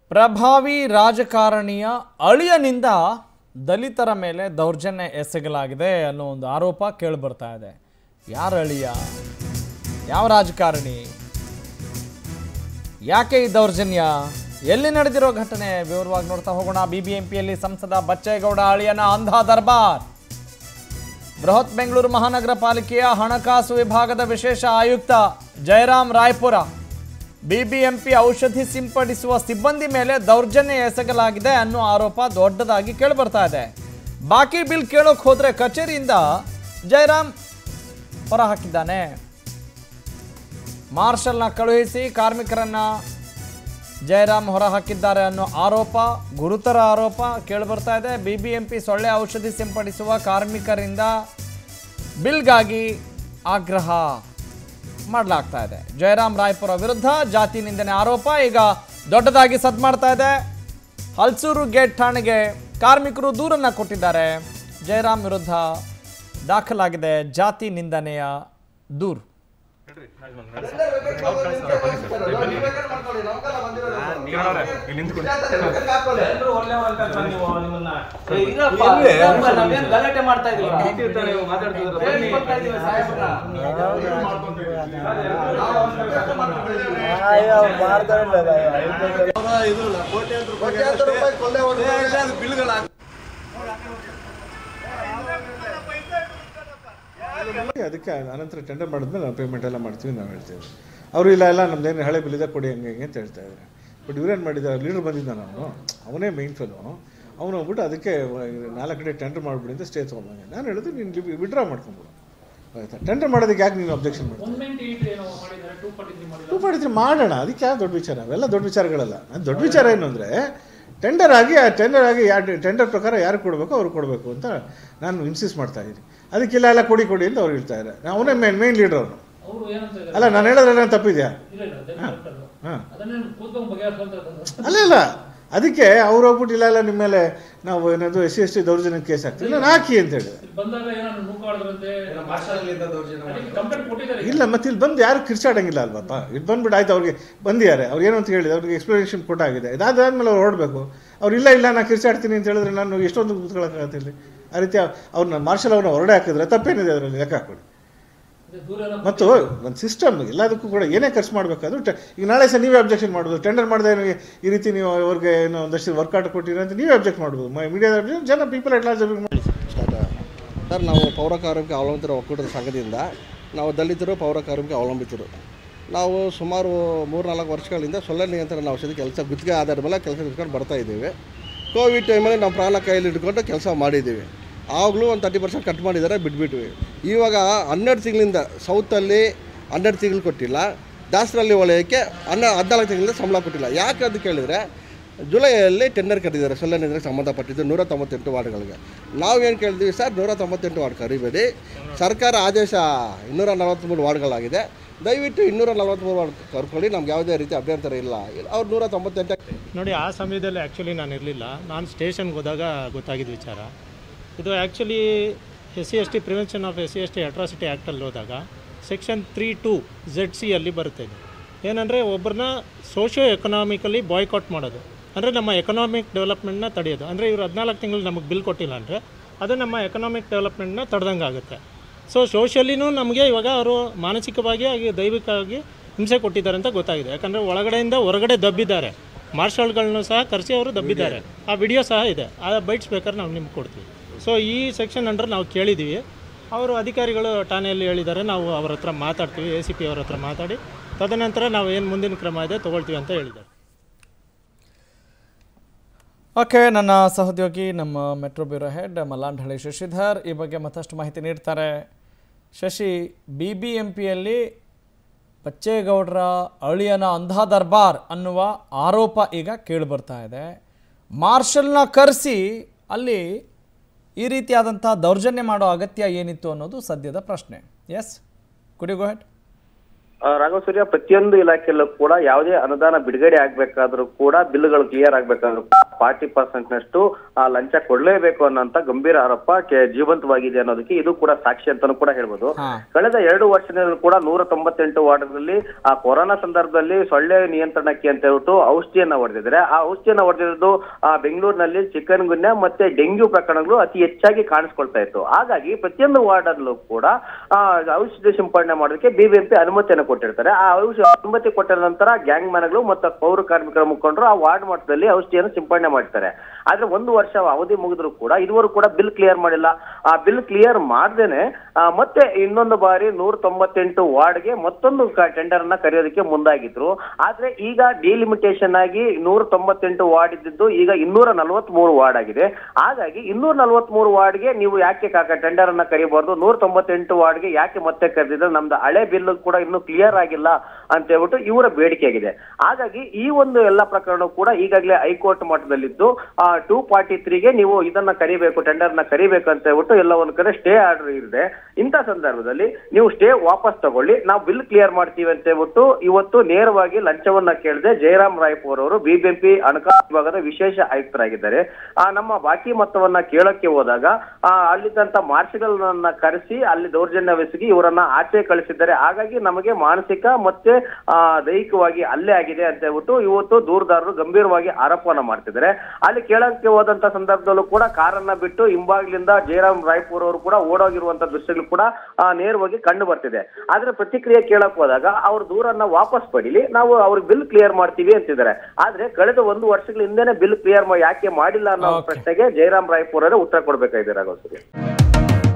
ಪ್ರಭಾವಿ ರಾಜಕಾರಣಿಯ ಅಳಿಯನಿಂದ ದಲಿತರ ಮೇಲೆ ದೌರ್ಜನ್ಯ ಎಸಗಲಾಗಿದೆ ಅನ್ನೋ ಒಂದು ಆರೋಪ ಕೇಳಿಬರ್ತಾ ಇದೆ ಯಾರ ಅಳಿಯ ಯಾವ ರಾಜಕಾರಣಿ ಯಾಕೆ ಈ ದೌರ್ಜನ್ಯ ಎಲ್ಲಿ ನಡೆದಿರೋ ಘಟನೆ ವಿವರವಾಗಿ ನೋಡ್ತಾ ಹೋಗೋಣ ಬಿಬಿಎಂಪಿಯಲ್ಲಿ ಸಂಸದ ಬಚ್ಚೇಗೌಡ ಅಳಿಯನ ಅಂಧ ದರ್ಬಾರ್ ಬೃಹತ್ ಬೆಂಗಳೂರು ಮಹಾನಗರ ಪಾಲಿಕೆಯ ಹಣಕಾಸು ವಿಭಾಗದ ವಿಶೇಷ ಆಯುಕ್ತ ಜಯರಾಮ್ ರಾಯ್ಪುರ ಬಿಬಿಎಂಪಿ ಔಷಧಿ ಸಿಂಪಡಿಸುವ ಸಿಬ್ಬಂದಿ ಮೇಲೆ ದೌರ್ಜನ್ಯ ಎಸಗಲಾಗಿದೆ ಅನ್ನೋ ಆರೋಪ ದೊಡ್ಡದಾಗಿ ಕೇಳಿಬರ್ತಾ ಇದೆ ಬಾಕಿ ಬಿಲ್ ಕೇಳೋಕ್ ಹೋದ್ರೆ ಕಚೇರಿಯಿಂದ ಜಯರಾಮ್ ಹೊರಹಾಕಿದ್ದಾನೆ ಮಾರ್ಷಲ್ನ ಕಳುಹಿಸಿ ಕಾರ್ಮಿಕರನ್ನ ಜಯರಾಮ್ ಹೊರಹಾಕಿದ್ದಾರೆ ಅನ್ನೋ ಆರೋಪ ಗುರುತರ ಆರೋಪ ಕೇಳಿಬರ್ತಾ ಇದೆ ಬಿಬಿಎಂಪಿ ಸೊಳ್ಳೆ ಔಷಧಿ ಸಿಂಪಡಿಸುವ ಕಾರ್ಮಿಕರಿಂದ ಬಿಲ್ಗಾಗಿ ಆಗ್ರಹ ಮಾಡಲಾಗ್ತಾ ಇದೆ ಜಯರಾಮ್ ರಾಯ್ಪುರ ವಿರುದ್ಧ ಜಾತಿ ನಿಂದನೆ ಆರೋಪ ಈಗ ದೊಡ್ಡದಾಗಿ ಸದ್ ಮಾಡ್ತಾ ಇದೆ ಹಲ್ಸೂರು ಗೇಟ್ ಠಾಣೆಗೆ ಕಾರ್ಮಿಕರು ದೂರನ್ನ ಕೊಟ್ಟಿದ್ದಾರೆ ಜಯರಾಮ್ ವಿರುದ್ಧ ದಾಖಲಾಗಿದೆ ಜಾತಿ ನಿಂದನೆಯ ದೂರು ಎಲ್ರು ಒಳ್ಳೆ ಒಳ್ಳೆ ಕರ್ಕೊಂಡು ನೀವು ನಿಮ್ಮನ್ನ ಏ, ಇರಪ್ಪ, ಇರಪ್ಪ, ನಾವೇನ್ ಗಲಾಟೆ ಮಾಡ್ತಾ ಇದೀವಿ ಹೇಳಿ ಕೊಡ್ತಾ ಇದೀವಿ ಸಾಹೇಬ್ರ. ಅದಕ್ಕೆ ಅನಂತರ ಟೆಂಡರ್ ಮಾಡಿದ್ಮೇಲೆ ನಾವು ಪೇಮೆಂಟ್ ಎಲ್ಲ ಮಾಡ್ತೀವಿ ನಾವು ಹೇಳ್ತೇವೆ ಅವರು ಇಲ್ಲ ಎಲ್ಲ ನಮ್ದೇನು ಹಳೆ ಬಿಲ್ ಇದೆ ಕೊಡಿ ಹಂಗೆ ಹಿಂಗೆ ಅಂತ ಹೇಳ್ತಾ ಇದ್ದಾರೆ ಬಟ್ ಇವ್ರೇನು ಮಾಡಿದ್ದಾರೆ ಲೀಡರ್ ಬಂದಿದ್ದಾನೆ ಅವನು ಅವನೇ ಮೇಯ್ನ್ ಫೆಲೋ ಅವನು ಹೋಗ್ಬಿಟ್ಟು ಅದಕ್ಕೆ ನಾಲ್ಕು ಕಡೆ ಟೆಂಡರ್ ಮಾಡಿಬಿಡಿ ಅಂತ ಸ್ಟೇ ತೊಗೊಂಬಂದೆ ನಾನು ಹೇಳಿದ್ರೆ ನೀನು ವಿಡ್ರಾ ಮಾಡ್ಕೊಂಬಿಡು ಆಯ್ತಾ ಟೆಂಡರ್ ಮಾಡೋದಕ್ಕೆ ಯಾಕೆ ನೀನು ಅಬ್ಜೆಕ್ಷನ್ ಮಾಡ್ತೀನಿ ಟೂ ಮಾಡಿದ್ರೆ ಮಾಡೋಣ ಅದಕ್ಕೆ ಯಾವ ದೊಡ್ಡ ವಿಚಾರ ಅವೆಲ್ಲ ದೊಡ್ಡ ವಿಚಾರಗಳಲ್ಲ ನಾನು ದೊಡ್ಡ ವಿಚಾರ ಏನು ಅಂದರೆ ಟೆಂಡರ್ ಆಗಿ ಆ ಟೆಂಡರ್ ಆಗಿ ಯಾ ಟೆಂಡರ್ ಪ್ರಕಾರ ಯಾರು ಕೊಡಬೇಕು ಅವ್ರು ಕೊಡಬೇಕು ಅಂತ ನಾನು ಇನ್ಸಿಸ್ಟ್ ಮಾಡ್ತಾ ಇದ್ದೀನಿ ಅದಕ್ಕೆಲ್ಲ ಎಲ್ಲ ಕೊಡಿ ಕೊಡಿ ಅಂತ ಅವ್ರು ಹೇಳ್ತಾ ಇದ್ದಾರೆ ಅವನೇ ಮೇನ್ ಮೇನ್ ಲೀಡರ್ ಅವನು ಅವರು ಏನಂತ ಇದ್ದಾರೆ ಅಲ್ಲ ನಾನು ಹೇಳೋದ್ರೆ ನಾನು ತಪ್ಪಿದ್ಯಾ ಇಲ್ಲ ಇಲ್ಲ ಅದೇ correct ಅದು. ಹಾಂ ಅದನ್ನೇ ಕೂತ್ಕೊಂಡು ಬಗೆಹರಿಸುವಂತದ್ದು ಅಲ್ಲ ಇಲ್ಲ ಅದಕ್ಕೆ ಅವ್ರು ಹೋಗ್ಬಿಟ್ಟು ಇಲ್ಲ ಇಲ್ಲ ನಿಮ್ಮ ಮೇಲೆ ನಾವು ಏನದು ಎಸ್ ಸಿ ಎಸ್ ಟಿ ದೌರ್ಜನ್ಯ ಕೇಸ್ ಹಾಕ್ತೀವಿ ನಾನು ಹಾಕಿ ಅಂತ ಹೇಳಿದೆ ಇಲ್ಲಿ ಬಂದಾಗ ಏನಾದ್ರು ನೂಕಾಡಿದ್ರಂತೆ ಕಂಪ್ಲೇಂಟ್ ಕೊಟ್ಟಿದ್ದಾರೆ ಇಲ್ಲ ಮತ್ತೆ ಇಲ್ಲಿ ಬಂದು ಯಾರು ಕಿರ್ಚಾಡಂಗಿಲ್ಲ ಅಲ್ವಪ್ಪ ಇಲ್ಲಿ ಬಂದ್ಬಿಟ್ಟು ಆಯ್ತು ಅವ್ರಿಗೆ ಬಂದಿದ್ದಾರೆ ಅವ್ರು ಏನು ಅಂತ ಹೇಳಿದೆ ಅವ್ರಿಗೆ ಎಕ್ಸ್ಪ್ಲನೇಷನ್ ಕೊಟ್ಟಾಗಿದೆ ಇದಾದ್ಮೇಲೆ ಅವ್ರು ಹೊರಡಬೇಕು ಅವ್ರು ಇಲ್ಲ ಇಲ್ಲ ನಾನು ಕಿರ್ಚಾಡ್ತೀನಿ ಅಂತ ಹೇಳಿದ್ರೆ ನಾನು ಎಷ್ಟೊಂದು ಕೂತ್ಕೊಳ್ಳೋಕ್ಕಾಗತ್ತೆ ಇಲ್ಲಿ ಆ ರೀತಿ ಅವ್ರನ್ನ ಮಾರ್ಷಲ್ ಅವ್ರನ್ನ ಹೊರಡೆ ಹಾಕಿದ್ರೆ ತಪ್ಪೇನಿದೆ ಅದರಲ್ಲಿ ಲೆಕ್ಕ ಹಾಕೊಳ್ಳಿ ಅದೇ ದೂರ ಎಲ್ಲ ಮತ್ತು ಒಂದು ಸಿಸ್ಟಮ್ ಎಲ್ಲದಕ್ಕೂ ಕೂಡ ಏನೇ ಖರ್ಚು ಮಾಡಬೇಕಾದ್ರೂ ಟ ಈಗ ನಾಳೆ ಸಹ ನೀವೇ ಅಬ್ಜೆಕ್ಷನ್ ಮಾಡ್ಬೋದು ಟೆಂಡರ್ ಮಾಡಿದೆ ಈ ರೀತಿ ನೀವು ಅವ್ರಿಗೆ ಏನೋ ಒಂದಷ್ಟು ವರ್ಕೌಟ್ ಕೊಟ್ಟಿರಿ ಅಂತ ನೀವೇ ಅಬ್ಜೆಕ್ಟ್ ಮಾಡ್ಬೋದು ಮೀಡಿಯಾದ ಜನ people at large start sir ನಾವು ಪೌರ ಕಾರ್ಮಿಕ ಅವಲಂಬಿತರ ಒಕ್ಕೂಟದ ಸಂಘದಿಂದ ನಾವು ದಲಿತರು ಪೌರ ಕಾರ್ಮಿಕ ಅವಲಂಬಿತರು ನಾವು ಸುಮಾರು ಮೂರು ನಾಲ್ಕು ವರ್ಷಗಳಿಂದ ಸೊಳ್ಳೆ ನಿಯಂತ್ರಣ ಔಷಧಿ ಕೆಲಸ ಗುತ್ತಿಗೆ ಆಧಾರದ ಮೇಲೆ ಕೆಲಸ ಇಟ್ಕೊಂಡು ಬರ್ತಾ ಇದ್ದೀವಿ ಕೋವಿಡ್ ಟೈಮಲ್ಲಿ ನಾವು ಪ್ರಾಣ ಕೈಯಲ್ಲಿ ಇಟ್ಕೊಂಡು ಕೆಲಸ ಮಾಡಿದ್ದೀವಿ ಆವಾಗಲೂ ಒಂದು ತರ್ಟಿ ಪರ್ಸೆಂಟ್ ಕಟ್ ಮಾಡಿದ್ದಾರೆ ಬಿಟ್ಬಿಟ್ವಿ ಇವಾಗ ಹನ್ನೆರಡು ತಿಂಗಳಿಂದ ಸೌತಲ್ಲಿ ಹನ್ನೆರಡು ತಿಂಗಳು ಕೊಟ್ಟಿಲ್ಲ ದಾಸರಳ್ಳಿ ವಲಯಕ್ಕೆ ಹನ್ನ ಹದಿನಾಲ್ಕು ತಿಂಗಳಿಂದ ಸಂಬಳ ಕೊಟ್ಟಿಲ್ಲ ಯಾಕೆ ಅಂತ ಕೇಳಿದರೆ ಜುಲೈಯಲ್ಲಿ ಟೆಂಡರ್ ಕಟ್ಟಿದ್ದಾರೆ ಸೊಳ್ಳೆ ನಿಯಂತ್ರಣಕ್ಕೆ ಸಂಬಂಧಪಟ್ಟಿದ್ದು ನೂರ ತೊಂಬತ್ತೆಂಟು ವಾರ್ಡ್ಗಳಿಗೆ ನಾವು ಏನು ಕೇಳಿದ್ವಿ ಸರ್ ನೂರ ತೊಂಬತ್ತೆಂಟು ವಾರ್ಡ್ ಕರಿಬೇಡಿ ಸರ್ಕಾರ ಆದೇಶ ಇನ್ನೂರ ನಲವತ್ತ್ಮೂರು ವಾರ್ಡ್ಗಳಾಗಿದೆ ದಯವಿಟ್ಟು ಇನ್ನೂರ ನಲವತ್ತ್ಮೂರು ವಾರ್ಡ್ ಕರ್ಕೊಳ್ಳಿ ನಮ್ಗೆ ಯಾವುದೇ ರೀತಿ ಅಭ್ಯಂತರ ಇಲ್ಲ ಅವ್ರು ನೂರ ತೊಂಬತ್ತೆಂಟು ನೋಡಿ ಆ ಸಮಯದಲ್ಲಿ ಆ್ಯಕ್ಚುಲಿ ನಾನು ಇರಲಿಲ್ಲ ನಾನು ಸ್ಟೇಷನ್ಗೆ ಹೋದಾಗ ಗೊತ್ತಾಗಿದ್ದ ವಿಚಾರ ಇದು actually S C S T prevention of S C S T atrocity ಆ್ಯಕ್ಟಲ್ಲಿ ಹೋದಾಗ section three two Z C ಅಲ್ಲಿ ಬರುತ್ತೆ ಇದು ಏನಂದರೆ ಒಬ್ಬರನ್ನ ಸೋಷಿಯೋ ಎಕನಾಮಿಕಲಿ ಬಾಯ್ಕಾಟ್ ಮಾಡೋದು ಅಂದರೆ ನಮ್ಮ ಎಕನಾಮಿಕ್ ಡೆವಲಪ್ಮೆಂಟ್ನ ತಡೆಯೋದು ಅಂದರೆ ಇವರು ಹದಿನಾಲ್ಕು ತಿಂಗಳು ನಮಗೆ ಬಿಲ್ ಕೊಟ್ಟಿಲ್ಲ ಅಂದರೆ ಅದು ನಮ್ಮ ಎಕನಾಮಿಕ್ ಡೆವಲಪ್ಮೆಂಟ್ನ ತಡೆದಂಗೆ ಆಗುತ್ತೆ ಸೊ ಸೋಷಿಯಲಿನೂ ನಮಗೆ ಇವಾಗ ಅವರು ಮಾನಸಿಕವಾಗಿ ಹಾಗೆ ದೈವಿಕವಾಗಿ ಹಿಂಸೆ ಕೊಟ್ಟಿದ್ದಾರೆ ಅಂತ ಗೊತ್ತಾಗಿದೆ ಯಾಕಂದರೆ ಒಳಗಡೆಯಿಂದ ಹೊರಗಡೆ ದಬ್ಬಿದ್ದಾರೆ ಮಾರ್ಷಲ್ಗಳನ್ನೂ ಸಹ ಕರೆಸಿ ಅವರು ದಬ್ಬಿದ್ದಾರೆ ಆ ವಿಡಿಯೋ ಸಹ ಇದೆ ಆ ಬೈಟ್ಸ್ ಬೇಕಾದ್ರೆ ನಾವು ನಿಮ್ಗೆ ಕೊಡ್ತೀವಿ ಸೊ ಈ ಸೆಕ್ಷನ್ ಅಂಡರ್ ನಾವು ಕೇಳಿದ್ದೀವಿ ಅವರು ಅಧಿಕಾರಿಗಳು ಠಾಣೆಯಲ್ಲಿ ಹೇಳಿದ್ದಾರೆ ನಾವು ಅವ್ರ ಹತ್ರ ಮಾತಾಡ್ತೀವಿ ಎ ಸಿ ಪಿ ಅವ್ರ ಹತ್ರ ಮಾತಾಡಿ ತದನಂತರ ನಾವು ಏನು ಮುಂದಿನ ಕ್ರಮ ಇದೆ ತೊಗೊಳ್ತೀವಿ ಅಂತ ಹೇಳಿದ್ದಾರೆ ಓಕೆ ನನ್ನ ಸಹೋದ್ಯೋಗಿ ನಮ್ಮ metro bureau head Mallandahalli Shashidhar ಈ ಬಗ್ಗೆ ಮತ್ತಷ್ಟು ಮಾಹಿತಿ ನೀಡ್ತಾರೆ ಶಶಿ ಬಿ ಬಿ ಎಂ ಪಿಯಲ್ಲಿ ಬಚ್ಚೇಗೌಡರ ಅಳಿಯನ ಅಂಧ ದರ್ಬಾರ್ ಅನ್ನುವ ಆರೋಪ ಈಗ ಕೇಳಿಬರ್ತಾ ಇದೆ ಮಾರ್ಷಲ್ನ ಕರೆಸಿ ಅಲ್ಲಿ ಈ ರೀತಿಯಾದಂಥ ದೌರ್ಜನ್ಯ ಮಾಡೋ ಅಗತ್ಯ ಏನಿತ್ತು ಅನ್ನೋದು ಸದ್ಯದ ಪ್ರಶ್ನೆ ಎಸ್ ಕುಡಿ ಗೋ ಹೆಡ್ ಆ, ರಾಘವ ಸೂರ್ಯ ಪ್ರತಿಯೊಂದು ಇಲಾಖೆಯಲ್ಲೂ ಕೂಡ ಯಾವುದೇ ಅನುದಾನ ಬಿಡುಗಡೆ ಆಗ್ಬೇಕಾದ್ರೂ ಕೂಡ ಬಿಲ್ಗಳು ಕ್ಲಿಯರ್ ಆಗ್ಬೇಕಾದ್ರೂ ಫಾರ್ಟಿ ಪರ್ಸೆಂಟ್ ನಷ್ಟು ಆ, ಲಂಚ ಕೊಡ್ಲೇಬೇಕು ಅನ್ನೋಂತ ಗಂಭೀರ ಆರೋಪ ಕೆ- ಜೀವಂತವಾಗಿದೆ ಅನ್ನೋದಕ್ಕೆ ಇದು ಕೂಡ ಸಾಕ್ಷಿ ಅಂತಾನೂ ಕೂಡ ಹೇಳ್ಬೋದು ಹಾ. ಕಳೆದ ಎರಡು ವರ್ಷದಲ್ಲಿ ಕೂಡ ನೂರ ತೊಂಬತ್ತೆಂಟು ವಾರ್ಡ್ಗಳಲ್ಲಿ ಆ ಕೊರೋನಾ ಸಂದರ್ಭದಲ್ಲಿ ಸೊಳ್ಳೆ ನಿಯಂತ್ರಣಕ್ಕೆ ಅಂತ ಹೇಳ್ಬಿಟ್ಟು ಔಷಧಿಯನ್ನ ಹೊಡೆದಿದ್ದಾರೆ ಆ ಔಷಧಿಯನ್ನ ಹೊಡೆದಿರೋದು ಆ ಬೆಂಗಳೂರಿನಲ್ಲಿ ಚಿಕನ್ ಗುನ್ಯ ಮತ್ತೆ ಡೆಂಗ್ಯೂ ಪ್ರಕರಣಗಳು ಅತಿ ಹೆಚ್ಚಾಗಿ ಕಾಣಿಸ್ಕೊಳ್ತಾ ಇತ್ತು ಹಾಗಾಗಿ ಪ್ರತಿಯೊಂದು ವಾರ್ಡ್ ಅಲ್ಲೂ ಕೂಡ ಆ ಔಷಧಿ ಸಿಂಪಡಣೆ ಮಾಡೋದಕ್ಕೆ ಬಿಬಿಎಂಪಿ ಅನುಮತಿಯನ್ನು ಕೊಟ್ಟಿರ್ತಾರೆ ಆ ಔಷಧಿ ಅನುಮತಿ ಕೊಟ್ಟ ನಂತರ ಗ್ಯಾಂಗ್ ಮ್ಯಾನ್ಗಳು ಮತ್ತು ಪೌರ ಕಾರ್ಮಿಕರ ಮುಖಂಡರು ಆ ವಾರ್ಡ್ ಮಟ್ಟದಲ್ಲಿ ಔಷಧಿಯನ್ನು ಸಿಂಪಡಣೆ ಮಾಡ್ತಾರೆ ಆದ್ರೆ ಒಂದು ವರ್ಷ ಅವಧಿ ಮುಗಿದ್ರು ಕೂಡ ಇದುವರೆಗೂ ಕೂಡ ಬಿಲ್ ಕ್ಲಿಯರ್ ಮಾಡಿಲ್ಲ ಆ ಬಿಲ್ ಕ್ಲಿಯರ್ ಮಾಡ್ದೇನೆ ಆ, ಮತ್ತೆ ಇನ್ನೊಂದು ಬಾರಿ ನೂರ ತೊಂಬತ್ತೆಂಟು ವಾರ್ಡ್ಗೆ ಮತ್ತೊಂದು ಟೆಂಡರ್ ಅನ್ನ ಕರೆಯೋದಕ್ಕೆ ಮುಂದಾಗಿದ್ರು ಆದ್ರೆ ಈಗ ಡಿಲಿಮಿಟೇಷನ್ ಆಗಿ ನೂರ ತೊಂಬತ್ತೆಂಟು ವಾರ್ಡ್ ಇದ್ದಿದ್ದು ಈಗ ಇನ್ನೂರ ನಲವತ್ತ್ ಮೂರು ವಾರ್ಡ್ ಆಗಿದೆ ಹಾಗಾಗಿ ಇನ್ನೂರ ನಲವತ್ತ್ ಮೂರು ವಾರ್ಡ್ಗೆ ನೀವು ಯಾಕೆ ಕಾಕ ಟೆಂಡರ್ ಅನ್ನ ಕರಿಬಾರ್ದು ನೂರ ತೊಂಬತ್ತೆಂಟು ವಾರ್ಡ್ಗೆ ಯಾಕೆ ಮತ್ತೆ ಕರೆದಿದ್ರೆ ನಮ್ದು ಹಳೆ ಬಿಲ್ ಕೂಡ ಇನ್ನೂ ಕ್ಲಿಯರ್ ಆಗಿಲ್ಲ ಅಂತ ಹೇಳ್ಬಿಟ್ಟು ಇವರ ಬೇಡಿಕೆ ಆಗಿದೆ ಹಾಗಾಗಿ ಈ ಒಂದು ಎಲ್ಲ ಪ್ರಕರಣ ಕೂಡ ಈಗಾಗಲೇ ಹೈಕೋರ್ಟ್ ಮಟ್ಟದಲ್ಲಿದ್ದು ಟೂ ಫಾರ್ಟಿ ತ್ರೀಗೆ ನೀವು ಇದನ್ನ ಕರಿಬೇಕು ಟೆಂಡರ್ ನ ಕರಿಬೇಕು ಅಂತ ಹೇಳ್ಬಿಟ್ಟು ಎಲ್ಲ ಒಂದ್ ಕಡೆ ಸ್ಟೇ ಆರ್ಡರ್ ಇದೆ ಇಂಥ ಸಂದರ್ಭದಲ್ಲಿ ನೀವು ಸ್ಟೇ ವಾಪಸ್ ತಗೊಳ್ಳಿ ನಾವು ಬಿಲ್ ಕ್ಲಿಯರ್ ಮಾಡ್ತೀವಿ ಅಂತ ಹೇಳ್ಬಿಟ್ಟು ಇವತ್ತು ನೇರವಾಗಿ ಲಂಚವನ್ನ ಕೇಳದೆ ಜಯರಾಮ್ ರಾಯ್ಪುರ್ ಅವರು ಬಿಬಿಎಂಪಿ ಹಣಕಾಸು ವಿಭಾಗದ ವಿಶೇಷ ಆಯುಕ್ತರಾಗಿದ್ದಾರೆ ಆ ನಮ್ಮ ಬಾಕಿ ಮೊತ್ತವನ್ನ ಕೇಳಕ್ಕೆ ಹೋದಾಗ ಆ ಅಲ್ಲಿದ್ದಂತ ಮಾರ್ಷಲ್ಗಳನ್ನ ಕರೆಸಿ ಅಲ್ಲಿ ದೌರ್ಜನ್ಯವೆಸಗಿ ಇವರನ್ನ ಆಚೆ ಕಳಿಸಿದ್ದಾರೆ ಹಾಗಾಗಿ ನಮಗೆ ಮಾನಸಿಕ ಮತ್ತೆ ಆ ದೈಹಿಕವಾಗಿ ಹಲ್ಲೆ ಆಗಿದೆ ಅಂತ ಹೇಳ್ಬಿಟ್ಟು ಇವತ್ತು ದೂರದಾರರು ಗಂಭೀರವಾಗಿ ಆರೋಪವನ್ನ ಮಾಡ್ತಿದ್ದಾರೆ ಅಲ್ಲಿ ಕೇಳಕ್ಕೆ ಹೋದಂತ ಸಂದರ್ಭದಲ್ಲೂ ಕೂಡ ಕಾರನ್ನ ಬಿಟ್ಟು ಹಿಂಬಾಗ್ಲಿಂದ ಜಯರಾಮ್ ರಾಯ್ಪುರ್ ಅವರು ಕೂಡ ಓಡೋಗಿರುವಂತ ದೃಶ್ಯಗಳು ಕೂಡ ಆ, ನೇರವಾಗಿ ಕಂಡು ಬರ್ತಿದೆ ಆದ್ರೆ ಪ್ರತಿಕ್ರಿಯೆ ಕೇಳಕ್ ಹೋದಾಗ ಅವ್ರ ದೂರನ್ನ ವಾಪಸ್ ಪಡೀಲಿ ನಾವು ಅವ್ರಿಗೆ ಬಿಲ್ ಕ್ಲಿಯರ್ ಮಾಡ್ತೀವಿ ಅಂತಿದ್ದಾರೆ ಆದ್ರೆ ಕಳೆದ ಒಂದು ವರ್ಷಗಳ ಹಿಂದೆನೆ ಬಿಲ್ ಕ್ಲಿಯರ್ ಯಾಕೆ ಮಾಡಿಲ್ಲ ಅನ್ನೋ Okay. ಪ್ರಶ್ನೆಗೆ ಜಯರಾಮ್ ರಾಯ್ಪುರ್ ಅವರೇ ಉತ್ತರ ಕೊಡ್ಬೇಕಾಗಿದೆ ರಾಘವ್ ಸೂರ್ಯ